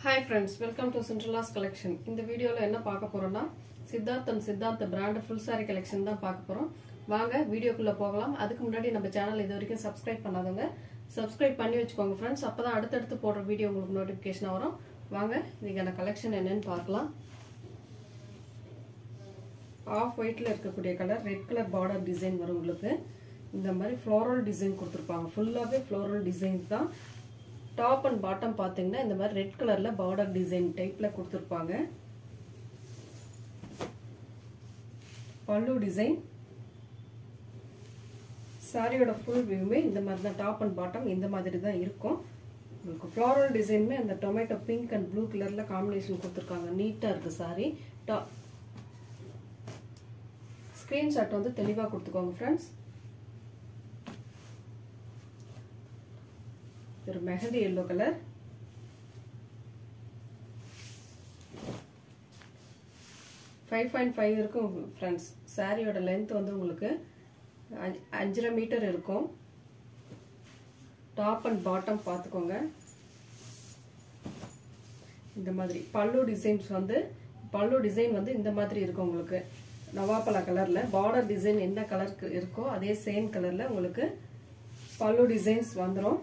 hi friends welcome to சிண்ட்ரலாஸ் collection இந்த வீடியோவில் என்ன பார்க்க போறோம்னா Siddharth and Siddharth brand full sari collection தான் பார்க்க போறோம் வாங்க வீடியோக்குள்ள போகலாம் அதுக்கு முன்னாடி நம்ம சேனல் இது வரைக்கும் சப்ஸ்கிரைப் பண்ணாதவங்க சப்ஸ்கிரைப் பண்ணி வச்சுக்கோங்க ஃப்ரெண்ட்ஸ் அப்பதான் அடுத்தடுத்து போடுற வீடியோ உங்களுக்கு நோட்டிஃபிகேஷன் வரும் வாங்க இன்னைக்கான கலெக்ஷன் என்னன்னு பார்க்கலாம் ஆஃப் ஒயிட்ல இருக்கக்கூடிய colour red colour border design வரும் உங்களுக்கு இந்த மாதிரி ஃப்ளோரல் டிசைன் கொடுத்துருப்பாங்க ஃபுல்லாகவே ஃப்ளோரல் டிசைன் தான் டாப் அண்ட் பாட்டம் பார்த்தீங்கன்னா இந்த மாதிரி ரெட் கலரில் பார்டர் டிசைன் டைப்பில் கொடுத்துருப்பாங்க பல்லு டிசைன் சாரியோட ஃபுல் வியூமே இந்த மாதிரி தான் டாப் அண்ட் பாட்டம் இந்த மாதிரி தான் இருக்கும் உங்களுக்கு ஃப்ளாரல் டிசைனுமே அந்த டொமேட்டோ பிங்க் அண்ட் ப்ளூ கலரில் காம்பினேஷன் கொடுத்துருக்காங்க நீட்டாக இருக்குது சாரி டா ஸ்க்ரீன்ஷாட் வந்து தெளிவாக கொடுத்துக்கோங்க ஃப்ரெண்ட்ஸ் ஒரு mehndi yellow colour five point five இருக்கும் ஃப்ரெண்ட்ஸ் சாரியோட லென்த் வந்து உங்களுக்கு அஞ்சரை மீட்டர் இருக்கும் டாப் அண்ட் பாட்டம் பார்த்துக்கோங்க இந்த மாதிரி பல்லு டிசைன்ஸ் வந்து பல்லு டிசைன் வந்து இந்த மாதிரி இருக்கும் உங்களுக்கு நவாப்பழ கலரில் பார்டர் டிசைன் என்ன கலருக்கு இருக்கோ அதே சேம் கலரில் உங்களுக்கு பல்லு டிசைன்ஸ் வந்துடும்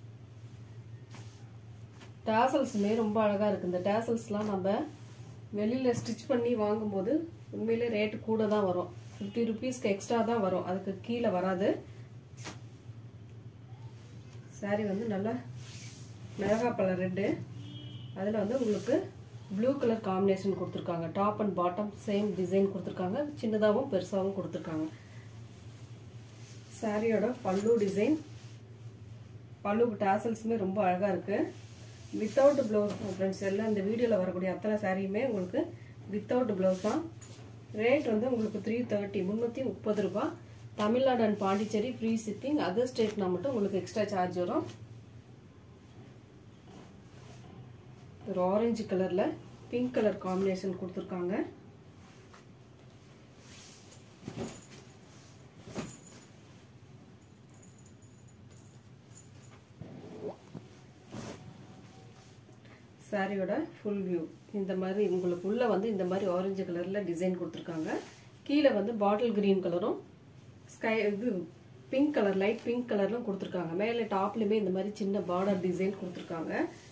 டேசல்ஸுமே ரொம்ப அழகாக இருக்குது இந்த டேசல்ஸ்லாம் நம்ம வெளியில் ஸ்டிச் பண்ணி வாங்கும்போது உண்மையிலே ரேட்டு கூட தான் வரும் ஃபிஃப்டி ருபீஸ்க்கு எக்ஸ்ட்ரா தான் வரும் அதுக்கு கீழே வராது சாரி வந்து நல்லா மிளகாப்பழ ரெட்டு அதில் வந்து உங்களுக்கு ப்ளூ கலர் காம்பினேஷன் கொடுத்துருக்காங்க top and bottom same design கொடுத்துருக்காங்க சின்னதாகவும் பெருசாகவும் கொடுத்துருக்காங்க சாரியோட பல்லு டிசைன் பல்லு டேசல்ஸுமே ரொம்ப அழகாக இருக்குது வித்தவுட் ப்ளவுஸ் ஃப்ரெண்ட்ஸ் எல்லாம் இந்த வீடியோவில் வரக்கூடிய அத்தனை சாரியுமே உங்களுக்கு வித்தவுட் ப்ளவுஸ் தான் ரேட் வந்து உங்களுக்கு த்ரீ தேர்ட்டி முந்நூற்றி முப்பது ரூபா Tamil Nadu and Pondicherry free shipping other ஸ்டேட்னா மட்டும் உங்களுக்கு எக்ஸ்ட்ரா சார்ஜ் வரும் ஒரு ஆரஞ்சு கலரில் பிங்க் கலர் காம்பினேஷன் கொடுத்துருக்காங்க சாரியோட ஃபுல் வியூ இந்த மாதிரி உங்களுக்கு உள்ள வந்து இந்த மாதிரி ஆரஞ்சு கலரில் டிசைன் கொடுத்துருக்காங்க கீழே வந்து பாட்டில் கிரீன் கலரும் ஸ்கை இது பிங்க் கலர் லைட் பிங்க் கலர்லாம் கொடுத்துருக்காங்க மேலே டாப்லையுமே இந்த மாதிரி சின்ன பார்டர் டிசைன் கொடுத்துருக்காங்க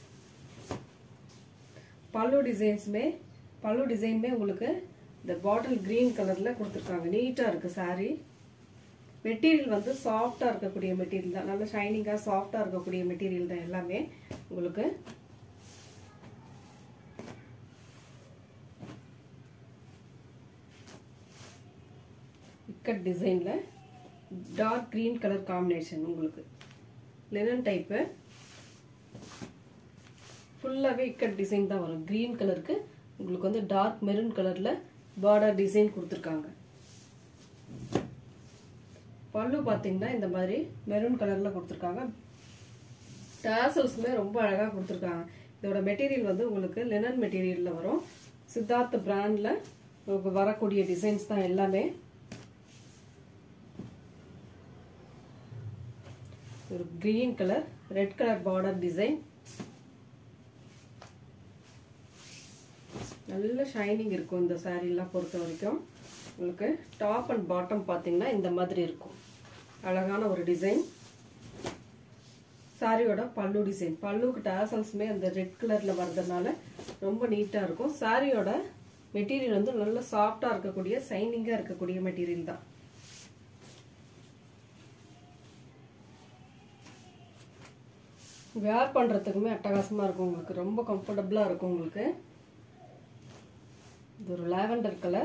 பல்லு டிசைன்ஸுமே பல்லு டிசைனுமே உங்களுக்கு இந்த பாட்டில் கிரீன் கலரில் கொடுத்துருக்காங்க நீட்டாக இருக்குது சாரீ மெட்டீரியல் வந்து சாஃப்டாக இருக்கக்கூடிய மெட்டீரியல் தான் நல்ல ஷைனிங்காக சாஃப்டாக இருக்கக்கூடிய மெட்டீரியல் தான் எல்லாமே உங்களுக்கு இக்கட் டிசைனில் டார்க் க்ரீன் கலர் காம்பினேஷன் உங்களுக்கு லெனன் டைப்பு ஃபுல்லாகவே இக்கட் டிசைன் தான் வரும் க்ரீன் கலருக்கு உங்களுக்கு வந்து டார்க் மெரூன் கலரில் பார்டர் டிசைன் கொடுத்துருக்காங்க பல்லு பார்த்தீங்கன்னா இந்த மாதிரி மெரூன் கலரில் கொடுத்துருக்காங்க டாசல்ஸுமே ரொம்ப அழகாக கொடுத்துருக்காங்க இதோட மெட்டீரியல் வந்து உங்களுக்கு லெனன் மெட்டீரியலில் வரும் சித்தார்த் பிராண்டில் வரக்கூடிய டிசைன்ஸ் தான் எல்லாமே ஒரு green colour red colour border design நல்ல ஷைனிங் இருக்கும் இந்த சாரீலாம் பொறுத்த வரைக்கும் உங்களுக்கு டாப் அண்ட் பாட்டம் பார்த்தீங்கன்னா இந்த மாதிரி இருக்கும் அழகான ஒரு டிசைன் சாரியோட பல்லு டிசைன் பல்லுக்கு டாசல்ஸுமே அந்த ரெட் கலரில் வர்றதுனால ரொம்ப நீட்டாக இருக்கும் சாரியோட மெட்டீரியல் வந்து நல்ல சாஃப்டாக இருக்கக்கூடிய சைனிங்காக இருக்கக்கூடிய மெட்டீரியல் தான் வேர் பண்ணுறதுக்குமே அட்டகாசமாக இருக்கும் உங்களுக்கு ரொம்ப கம்ஃபர்டபுளாக இருக்கும் உங்களுக்கு இது ஒரு லாவெண்டர் கலர்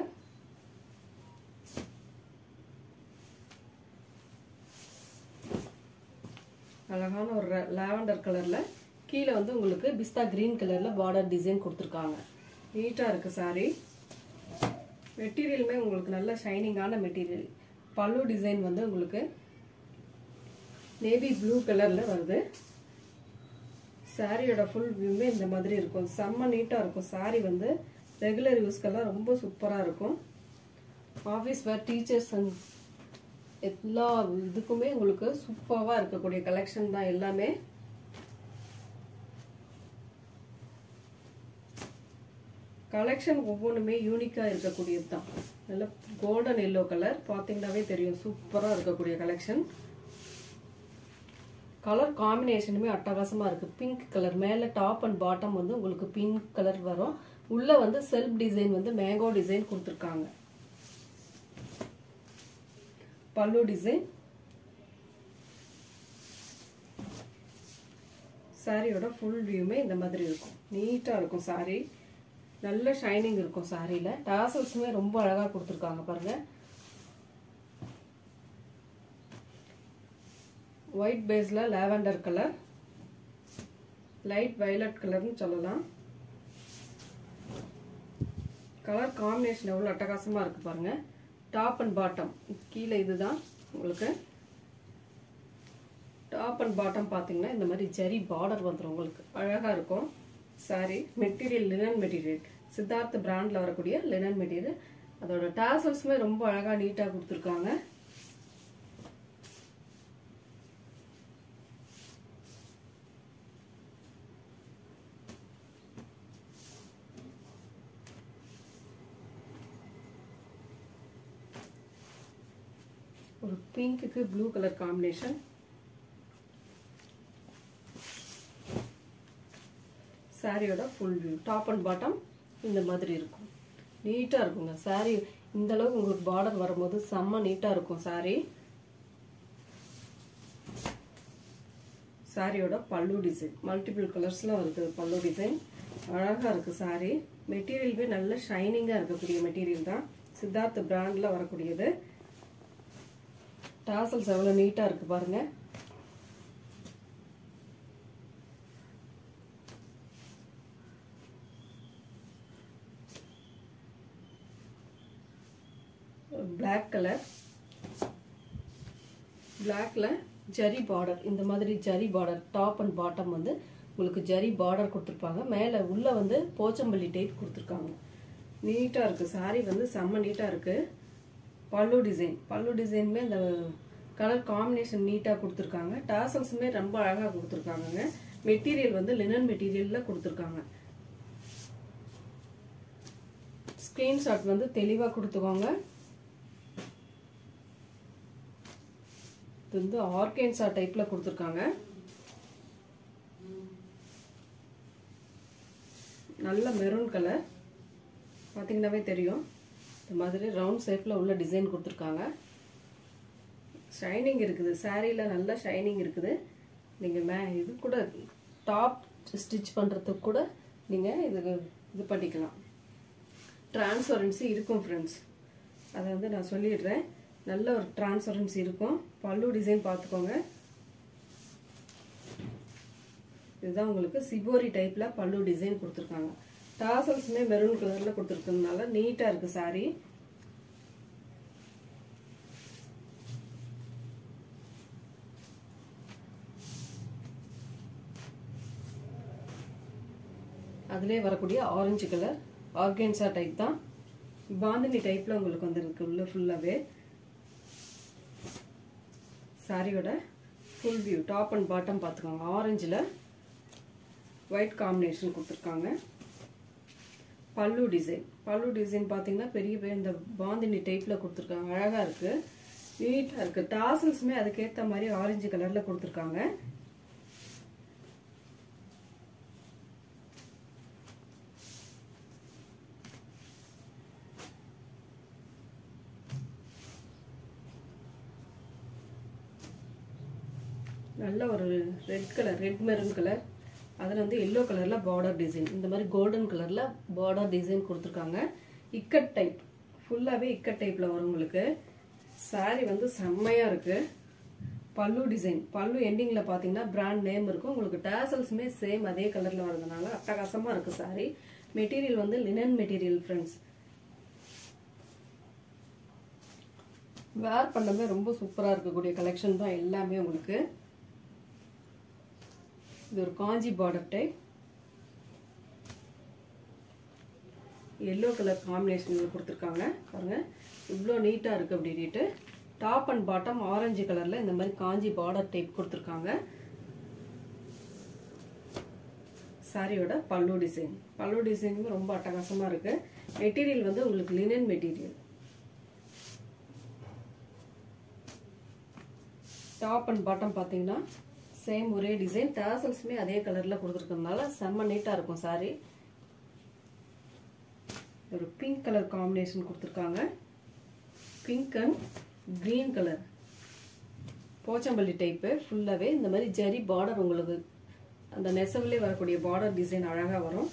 அழகான ஒரு லாவெண்டர் கலரில் கீழே வந்து உங்களுக்கு பிஸ்தா கிரீன் கலரில் பார்டர் டிசைன் கொடுத்துருக்காங்க நீட்டாக இருக்குது சாரி மெட்டீரியலுமே உங்களுக்கு நல்ல ஷைனிங்கான மெட்டீரியல் பல்லு டிசைன் வந்து உங்களுக்கு நேவி ப்ளூ கலரில் வருது சாரியோட ஃபுல் வியூமே இந்த மாதிரி இருக்கும் செம்ம நீட்டாக இருக்கும் சாரி வந்து ரெகுலர் யூஸ்க்கெல்லாம் ரொம்ப சூப்பராக இருக்கும் ஆஃபீஸ் வேர் டீச்சர்ஸ் அண்ட் எல்லா இதுக்குமே உங்களுக்கு சூப்பராக இருக்கக்கூடிய கலெக்ஷன் தான் எல்லாமே கலெக்ஷன் ஒவ்வொன்றுமே யூனிக்காக இருக்கக்கூடியது தான் நல்ல கோல்டன் எல்லோ கலர் பார்த்தீங்கன்னாவே தெரியும் சூப்பராக இருக்கக்கூடிய கலெக்ஷன் கலர் காம்பினேஷனுமே அட்டகாசமாக இருக்குது பிங்க் கலர் மேலே டாப் அண்ட் பாட்டம் வந்து உங்களுக்கு பிங்க் கலர் வரும் உள்ளே வந்து செல்ஃப் டிசைன் வந்து மேங்கோ டிசைன் கொடுத்துருக்காங்க பல்லு டிசைன் சாரியோட ஃபுல் வியூமே இந்த மாதிரி இருக்கும் நீட்டாக இருக்கும் சாரி நல்ல ஷைனிங் இருக்கும் சாரியில் டாசல்ஸுமே ரொம்ப அழகாக கொடுத்துருக்காங்க பாருங்கள் ஒயிட் பேஸில் லாவெண்டர் கலர் லைட் வயலட் கலர்னு சொல்லலாம் கலர் காம்பினேஷன் எவ்வளோ அட்டகாசமாக இருக்குது பாருங்கள் டாப் அண்ட் பாட்டம் கீழே இதுதான் உங்களுக்கு டாப் அண்ட் பாட்டம் பார்த்தீங்கன்னா இந்த மாதிரி ஜரி பார்டர் வந்துடும் உங்களுக்கு அழகாக இருக்கும் sari material linen material Siddharth பிராண்டில் வரக்கூடிய லினன் மெட்டீரியல் அதோட டாசல்ஸுமே ரொம்ப அழகாக நீட்டாக கொடுத்துருக்காங்க ஒரு பிங்க்குக்கு ப்ளூ கலர் காம்பினேஷன் சாரியோட full view top and bottom இந்த மாதிரி இருக்கும் நீட்டாக இருக்குங்க சாரி இந்த அளவுக்கு உங்களுக்கு பார்டர் வரும்போது செம்ம நீட்டாக இருக்கும் சாரி சாரியோட பல்லு டிசைன் மல்டிபிள் கலர்ஸில் இருக்குது பல்லு டிசைன் அழகாக இருக்குது சாரி மெட்டீரியலுமே நல்ல ஷைனிங்காக இருக்கக்கூடிய மெட்டீரியல் தான் சித்தார்த் பிராண்டில் வரக்கூடியது டாசல்ஸ் எவ்வளோ நீட்டாக இருக்குது பாருங்கள் பிளாக் கலர் பிளாக்ல ஜரி பார்டர் இந்த மாதிரி zari border top and bottom வந்து உங்களுக்கு ஜரி பார்டர் கொடுத்துருப்பாங்க மேலே உள்ளே வந்து போச்சம்பள்ளி டைப் கொடுத்துருக்காங்க நீட்டாக இருக்குது சாரி வந்து செம்ம நீட்டாக இருக்குது பல்லு டிசைன் பல்லு டிசைனுமே இந்த கலர் காம்பினேஷன் நீட்டாக கொடுத்துருக்காங்க டாசல்ஸுமே ரொம்ப அழகாக கொடுத்துருக்காங்கங்க மெட்டீரியல் வந்து லினன் மெட்டீரியலில் கொடுத்துருக்காங்க ஸ்க்ரீன்ஷாட் வந்து தெளிவாக கொடுத்துக்கோங்க இது வந்து ஆர்கேன்சா டைப்பில் கொடுத்துருக்காங்க நல்ல மெரூன் கலர் பார்த்தீங்கன்னாவே தெரியும் இந்த மாதிரி ரவுண்ட் ஷேப்பில் உள்ள டிசைன் கொடுத்துருக்காங்க ஷைனிங் இருக்குது சாரியில் நல்ல ஷைனிங் இருக்குது நீங்கள் மே இது கூட டாப் ஸ்டிச் பண்ணுறதுக்கு கூட நீங்கள் இது இது பண்ணிக்கலாம் டிரான்ஸ்பரன்சி இருக்கும் ஃப்ரெண்ட்ஸ் அதை வந்து நான் சொல்லிடுறேன் நல்ல ஒரு டிரான்ஸ்பரன்சி இருக்கும் பல்லு டிசைன் பார்த்துக்கோங்க இதுதான் உங்களுக்கு சிபோரி டைப்பில் பல்லு டிசைன் கொடுத்துருக்காங்க டாசல்ஸுமே மெரூன் கலரில் கொடுத்துருக்கறதுனால நீட்டாக இருக்குது சாரி அதிலே வரக்கூடிய ஆரஞ்சு கலர் ஆர்கேன்சா டைப் தான் பாந்தினி டைப்பில் உங்களுக்கு வந்துருக்கு உள்ள ஃபுல்லாகவே சாரியோட full view top and bottom பார்த்துக்கோங்க ஆரஞ்சில் ஒயிட் காம்பினேஷன் கொடுத்துருக்காங்க பல்லு டிசைன் பல்லு டிசைன் பார்த்தீங்கன்னா பெரிய பெரிய இந்த பாந்தினி டைப்பில் கொடுத்துருக்காங்க அழகாக இருக்குது நீட்டாக இருக்குது டாசல்ஸுமே அதுக்கேற்ற மாதிரி ஆரஞ்சு கலரில் கொடுத்துருக்காங்க நல்ல ஒரு red colour red maroon colour அதில் வந்து எல்லோ கலரில் பார்டர் டிசைன் இந்த மாதிரி கோல்டன் கலரில் பார்டர் டிசைன் கொடுத்துருக்காங்க இக்கட் டைப் ஃபுல்லாகவே இக்கட் டைப்பில் வரும் உங்களுக்கு சாரி வந்து செம்மையாக இருக்குது பல்லு டிசைன் பல்லு எண்டிங்கில் பார்த்தீங்கன்னா பிராண்ட் நேம் இருக்கும் உங்களுக்கு டேசல்ஸுமே சேம் அதே கலரில் வரதுனால அட்டகாசமாக இருக்குது சாரி மெட்டீரியல் வந்து லினன் மெட்டீரியல் ஃப்ரெண்ட்ஸ் வேர் பண்ணவே ரொம்ப சூப்பராக இருக்கக்கூடிய கலெக்ஷன் தான் எல்லாமே உங்களுக்கு இது ஒரு Kanchi border type yellow colour combination கொடுத்துருக்காங்க பாருங்க இவ்வளோ நீட்டாக இருக்குது அப்படின்ட்டு டாப் அண்ட் பாட்டம் ஆரஞ்சு கலரில் இந்த மாதிரி காஞ்சி பார்டர் டைப் கொடுத்துருக்காங்க சாரியோட பல்லு டிசைன் பல்லு டிசைனுமே ரொம்ப அட்டகாசமாக இருக்கு மெட்டீரியல் வந்து உங்களுக்கு linen material top and bottom பார்த்தீங்கன்னா சேம் ஒரே டிசைன் டேசல்ஸுமே அதே கலரில் கொடுத்துருக்கறதுனால செம்ம நீட்டாக இருக்கும் சாரி ஒரு பிங்க் கலர் காம்பினேஷன் கொடுத்துருக்காங்க pink and green colour Pochampalli type ஃபுல்லாகவே இந்த மாதிரி ஜரி பார்டர் உங்களுக்கு அந்த நெசவுலேயே வரக்கூடிய பார்டர் டிசைன் அழகாக வரும்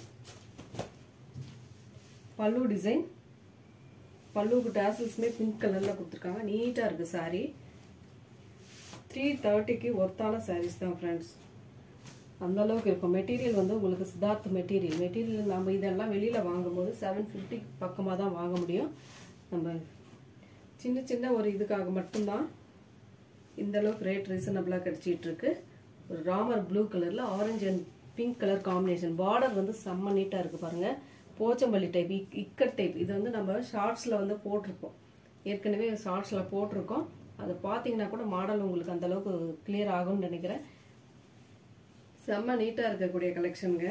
பல்லு டிசைன் பல்லுக்கு டேசல்ஸுமே பிங்க் கலரில் கொடுத்துருக்காங்க நீட்டாக இருக்குது சாரீ த்ரீ தேர்ட்டிக்கு ஒர்த்தான சாரீஸ் தான் ஃப்ரெண்ட்ஸ் அந்த அளவுக்கு இருக்கும் மெட்டீரியல் வந்து உங்களுக்கு சித்தார்த் மெட்டீரியல் மெட்டீரியல் நம்ம இதெல்லாம் வெளியில் வாங்கும்போது செவன் ஃபிஃப்டி பக்கமாக தான் வாங்க முடியும் நம்ம சின்ன சின்ன ஒரு இதுக்காக மட்டும்தான் இந்த அளவுக்கு ரேட் ரீசனபிளாக கிடச்சிட்டு இருக்கு ஒரு ராமர் ப்ளூ கலரில் orange and pink colour combination border வந்து செம்ம நீட்டாக இருக்குது பாருங்கள் போச்சம்பள்ளி டைப் இக் இக்கட் டைப் இது வந்து நம்ம ஷார்ட்ஸில் வந்து போட்டிருப்போம் ஏற்கனவே ஷார்ட்ஸில் போட்டிருக்கோம் அதை பார்த்தீங்கன்னா கூட மாடல் உங்களுக்கு அந்த அளவுக்கு கிளியர் ஆகும்னு நினைக்கிறேன் செம்ம நீட்டாக இருக்கக்கூடிய கலெக்ஷனுங்க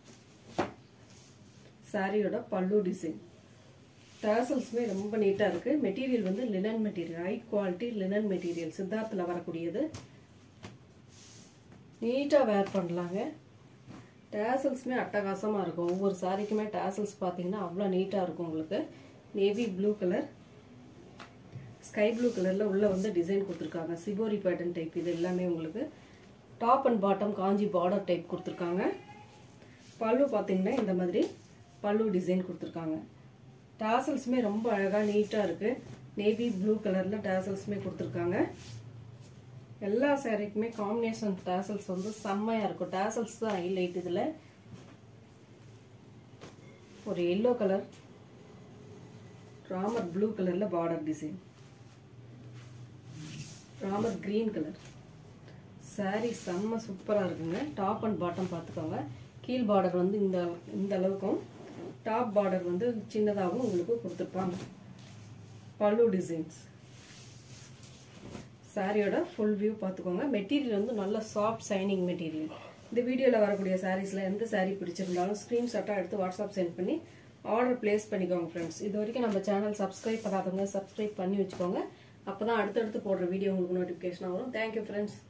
சாரியோட பல்லு டிசைன் டேசல்ஸுமே ரொம்ப நீட்டாக இருக்குது மெட்டீரியல் வந்து linen material high quality linen material சித்தார்த்தில் வரக்கூடியது நீட்டாக வேர் பண்ணலாங்க டேசல்ஸுமே அட்டகாசமாக இருக்கும் ஒவ்வொரு சாரிக்குமே டேசல்ஸ் பார்த்தீங்கன்னா அவ்வளோ நீட்டாக இருக்கும் உங்களுக்கு navy blue colour sky blue கலரில் உள்ளே வந்து டிசைன் கொடுத்துருக்காங்க சிபோரி பேட்டர்ன் டைப் இது எல்லாமே உங்களுக்கு top and bottom Kanchi border type கொடுத்துருக்காங்க பல்லு பார்த்தீங்கன்னா இந்த மாதிரி பல்லு டிசைன் கொடுத்துருக்காங்க டாசல்ஸுமே ரொம்ப அழகாக நீட்டாக இருக்குது நேவி ப்ளூ கலரில் டாசல்ஸுமே கொடுத்துருக்காங்க எல்லா சாரீக்குமே காம்பினேஷன் டாசல்ஸ் வந்து செம்மையாக இருக்கும் டாசல்ஸ் தான் ஹைலைட் இதில் ஒரு எல்லோ கலர் ராமர் ப்ளூ கலரில் border design Ramar green colour sari செம்ம சூப்பராக இருக்குங்க டாப் அண்ட் பாட்டம் பார்த்துக்கோங்க கீழ் பார்டர் வந்து இந்த இந்த அளவுக்கும் டாப் பார்டர் வந்து சின்னதாகவும் உங்களுக்கு கொடுத்துருப்பாங்க பல்லு டிசைன்ஸ் சாரியோட ஃபுல் வியூ பார்த்துக்கோங்க மெட்டீரியல் வந்து நல்ல சாஃப்ட் சைனிங் மெட்டீரியல் இந்த வீடியோவில் வரக்கூடிய சாரீஸில் எந்த சாரீ பிடிச்சிருந்தாலும் ஸ்க்ரீன்ஷாட்டாக எடுத்து வாட்ஸ்அப் சென்ட் பண்ணி ஆர்டர் பிளேஸ் பண்ணிக்கோங்க ஃப்ரெண்ட்ஸ் இது வரைக்கும் நம்ம சேனல் சப்ஸ்கிரைப் பண்ணாதவங்க சப்ஸ்கிரைப் பண்ணி வச்சுக்கோங்க அப்போ தான் அடுத்தடுத்து போடுற வீடியோ உங்களுக்கு நோட்டிஃபிகேஷனாக வரும் தேங்க்யூ ஃப்ரெண்ட்ஸ்